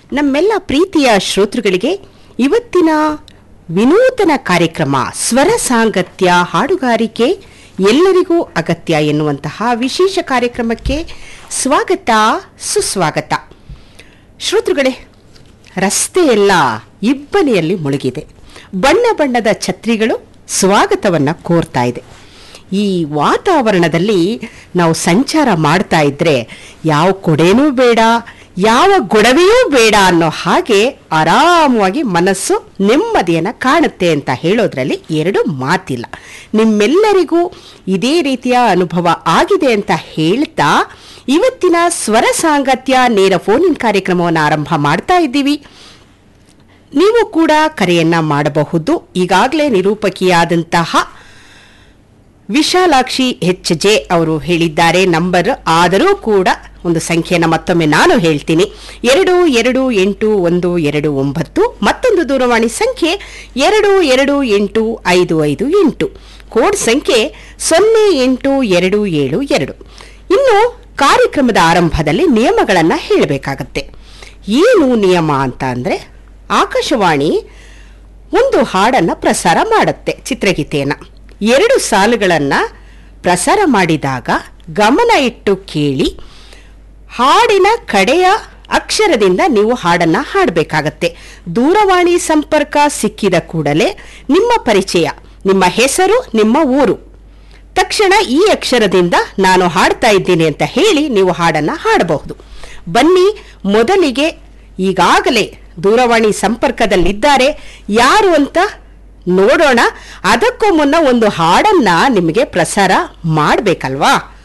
ನಮ್ಮೆಲ್ಲ ಪ್ರೀತಿಯ ಶ್ರೋತೃಗಳಿಗೆ ಇವತ್ತಿನ ವಿನೂತನ ಕಾರ್ಯಕ್ರಮ ಸ್ವರ ಸಾಂಗತ್ಯ ಹಾಡುಗಾರಿಕೆ ಎಲ್ಲರಿಗೂ ಅಗತ್ಯ ಎನ್ನುವಂತಹ ವಿಶೇಷ ಕಾರ್ಯಕ್ರಮಕ್ಕೆ ಸ್ವಾಗತ ಸುಸ್ವಾಗತ ಶ್ರೋತೃಗಳೇ ರಸ್ತೆಯೆಲ್ಲ ಇಬ್ಬನಿಯಲ್ಲಿ ಮುಳುಗಿದೆ ಬಣ್ಣ ಬಣ್ಣದ ಛತ್ರಿಗಳು ಸ್ವಾಗತವನ್ನ ಕೋರ್ತಾ ಇದೆ ಈ ವಾತಾವರಣದಲ್ಲಿ ನಾವು ಸಂಚಾರ ಮಾಡ್ತಾ ಇದ್ರೆ ಯಾವ ಕೊಡೆನೂ ಬೇಡ ಯಾವ ಗೊಡವೆಯೂ ಬೇಡ ಅನ್ನೋ ಹಾಗೆ ಆರಾಮವಾಗಿ ಮನಸ್ಸು ನೆಮ್ಮದಿಯನ್ನು ಕಾಣುತ್ತೆ ಅಂತ ಹೇಳೋದ್ರಲ್ಲಿ ಎರಡು ಮಾತಿಲ್ಲ ನಿಮ್ಮೆಲ್ಲರಿಗೂ ಇದೇ ರೀತಿಯ ಅನುಭವ ಆಗಿದೆ ಅಂತ ಹೇಳ್ತಾ ಇವತ್ತಿನ ಸ್ವರ ಸಾಂಗತ್ಯ ನೇರ ಫೋನ್ ಕಾರ್ಯಕ್ರಮವನ್ನು ಆರಂಭ ಮಾಡ್ತಾ ಇದ್ದೀವಿ ನೀವು ಕೂಡ ಕರೆಯನ್ನ ಮಾಡಬಹುದು ಈಗಾಗಲೇ ನಿರೂಪಕಿಯಾದಂತಹ ವಿಶಾಲಾಕ್ಷಿ ಎಚ್ ಜೆ ಅವರು ಹೇಳಿದ್ದಾರೆ ನಂಬರ್ ಆದರೂ ಕೂಡ ಒಂದು ಸಂಖ್ಯೆನ ಮತ್ತೊಮ್ಮೆ ನಾನು ಹೇಳ್ತೀನಿ ಎರಡು ಎರಡು ಎಂಟು ಒಂದು ಎರಡು ಒಂಬತ್ತು ಮತ್ತೊಂದು ದೂರವಾಣಿ ಸಂಖ್ಯೆ ಎರಡು ಎರಡು ಎಂಟು ಐದು ಐದು ಎಂಟು ಕೋಡ್ ಸಂಖ್ಯೆ ಸೊನ್ನೆ ಎಂಟು ಎರಡು ಏಳು ಎರಡು ಇನ್ನು ಕಾರ್ಯಕ್ರಮದ ಆರಂಭದಲ್ಲಿ ನಿಯಮಗಳನ್ನು ಹೇಳಬೇಕಾಗತ್ತೆ ಏನು ನಿಯಮ ಅಂತ ಅಂದರೆ ಆಕಾಶವಾಣಿ ಒಂದು ಹಾಡನ್ನು ಪ್ರಸಾರ ಮಾಡುತ್ತೆ ಚಿತ್ರಗೀತೆಯನ್ನು ಎರಡು ಸಾಲುಗಳನ್ನು ಪ್ರಸಾರ ಮಾಡಿದಾಗ ಗಮನ ಇಟ್ಟು ಕೇಳಿ ಹಾಡಿನ ಕಡೆಯ ಅಕ್ಷರದಿಂದ ನೀವು ಹಾಡನ್ನು ಹಾಡಬೇಕಾಗತ್ತೆ ದೂರವಾಣಿ ಸಂಪರ್ಕ ಸಿಕ್ಕಿದ ಕೂಡಲೇ ನಿಮ್ಮ ಪರಿಚಯ ನಿಮ್ಮ ಹೆಸರು ನಿಮ್ಮ ಊರು ತಕ್ಷಣ ಈ ಅಕ್ಷರದಿಂದ ನಾನು ಹಾಡ್ತಾ ಇದ್ದೀನಿ ಅಂತ ಹೇಳಿ ನೀವು ಹಾಡನ್ನು ಹಾಡಬಹುದು ಬನ್ನಿ ಮೊದಲಿಗೆ ಈಗಾಗಲೇ ದೂರವಾಣಿ ಸಂಪರ್ಕದಲ್ಲಿದ್ದಾರೆ ಯಾರು ಅಂತ ನೋಡೋಣ ಅದಕ್ಕೂ ಮುನ್ನ ಒಂದು ಹಾಡನ್ನ ನಿಮಗೆ ಪ್ರಸಾರ ಮಾಡಬೇಕಲ್ವಾ